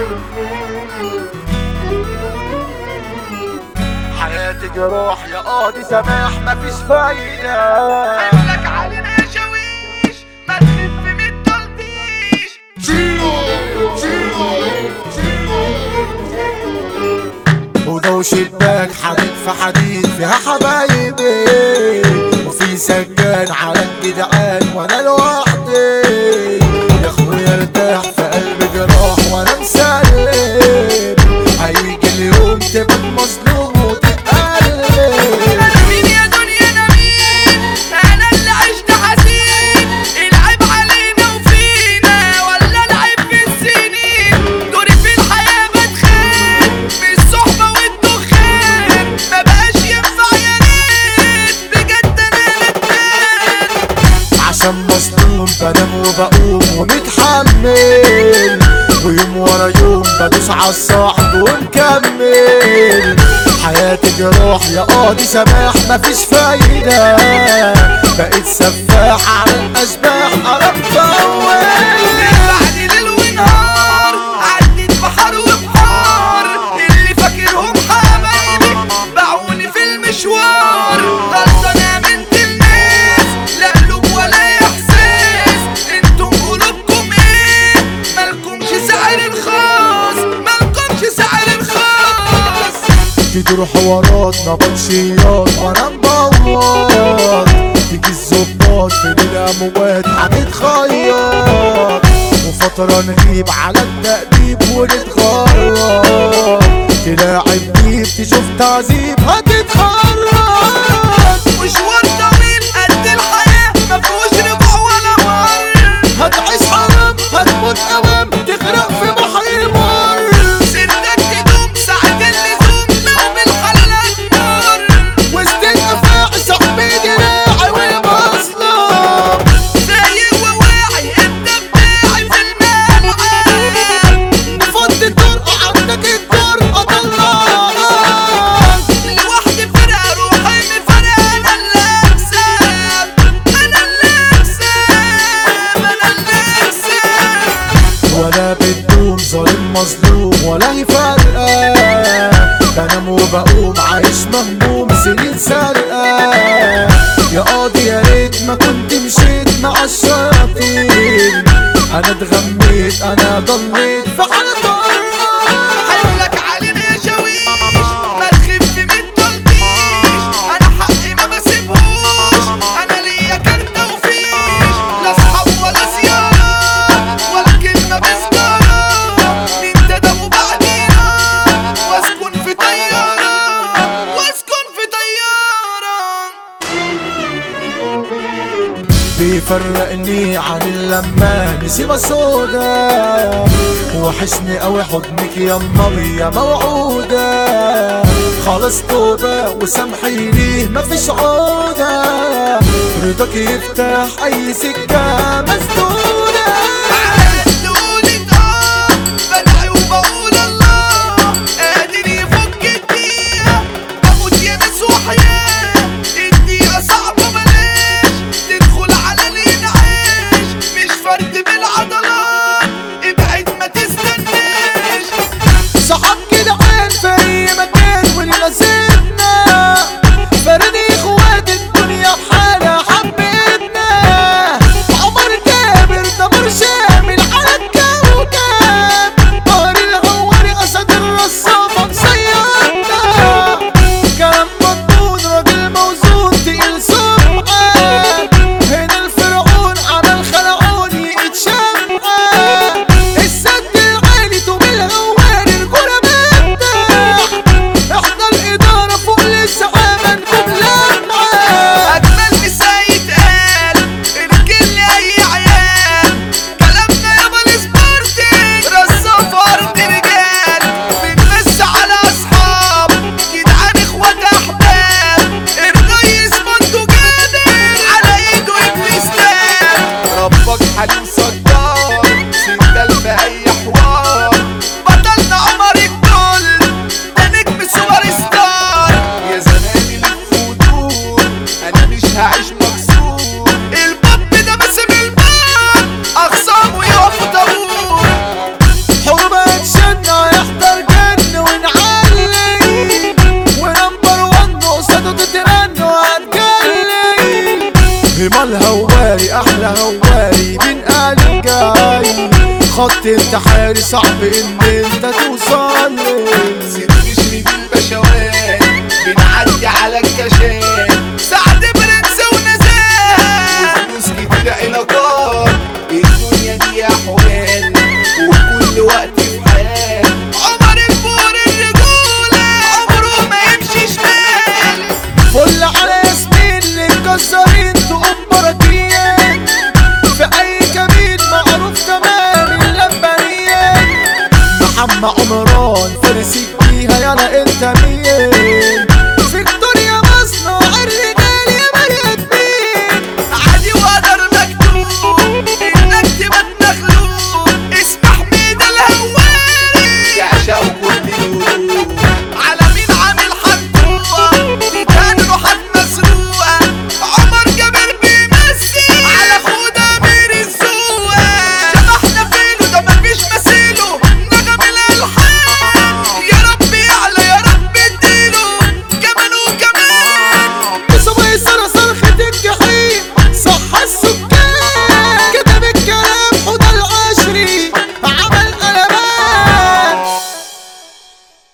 حياتي جراح يا قاضي سماح مفيش فايدة عملك علينا يا شاويش ما تخف من التلطيش ولو شباك حديد في حديد فيها حبايبي وفي سجان على الجدعان وانا لوحدي يا اخويا ارتاح في قلبي جراح وانا مسلم هيجي اليوم تبقى مظلوم وتتقلب انا مين يا دنيا انا مين انا اللي عشت حزين العيب علينا وفينا ولا العيب في السنين دوري في الحياة بتخان من الصحبة والدخان ما بقاش ينفع يا ريت بجد انا ندمان عشان مظلوم بنام وبقوم ومتحمل ويوم ورا يوم بدوس عالصاحب ومكمل حياتي جراح يا قاضي سماح مفيش فايدة بقيت سفاح على الأشباح أنا مطول بعد ليل ونهار عدت بحر وبحار اللي فاكرهم حبايبي باعوني في المشوار غلطان امنت الناس لا قلوب ولا احساس انتم قلوبكم ايه مالكمش سعر الخاص مالكمش سعر الخاص تدور حوارات نبطشيات وانا مبوط تيجي الظباط في الاموات هنتخيط وفترة نغيب على التأديب ونتغرب تلاعب بيب تشوف تعذيب هتتخرج مشوار طويل قد الحياة مفهوش رجوع ولا مر هتعيش حرام هتموت اوام تغرق في بحر المر سنك تدوم ساعة اللزوم لو بالحلال النار وسط الافاعي صاحبي دراعي ومصلب زي وواعي انت بتاعي في الملعب فض الطرقة عندك الطرقة طلعها لوحدي فرقة روحي مفرقة انا اللي اكسب انا اللي اكسب انا اللي اكسب ولا بتدوم ظالم مظلوم ولا هي فارقة بنام وبقوم عايش مهموم سنين سارقة يا قاضي يا ريت ما كنت مشيت مع الشياطين انا اتغميت انا ضليت في حالة طرقة حملك علينا يا شاويش ما تخف من تلطيش انا حقي ما بسيبهوش انا ليا كارتة وفيش لا اصحاب ولا زيارة ولا كلمة بسجارة مين تدموا بعدينا واسكن في طيارة واسكن في طيارة بيفرقني عن اللمة نسيبة سودا وحشني قوي حضنك يا مامي يا موعودة خلاص توبة وسامحي لي مفيش عودة رضاك يفتح أي سكة مسدودة قولت اه بدعي وبقول الله قادر يفك الدقيقة بموت يا ناس وحياة الدقيقة صعبة بلاش تدخل على الانعاش مش فرد بالعضلات ابعد ما تستناش صحاب كده عين في أي مكان ونلازمنا فردي اخوات الدنيا بحالها حبيتنا عمر كابر دمر شامل على الكوكب طار الهواري اسد الرصافة مسيطنا كلام مضمون راجل موزون تقيل سمعة هنا الفرعون عمل خلعون يقيد شمعة السد العالي طوب الهواري الكرة بتاع احنا الإدارة جمال هواري احلى هواري من قلب جاي خط انتحاري صعب ان انت توصل ست بشري بالبشوات بنعدي على الكشات سعد برنس ونزال وفلوس كتير علاقات الدنيا دي احوال وكل وقت في حال عمر الفور الرجولة عمره ما يمشي شمال فل على ياسمين اللي مكسرين تقوم براكين في اي كمين معروف تمام اللمبريين محمد عمران فارس فيها يلا انت مين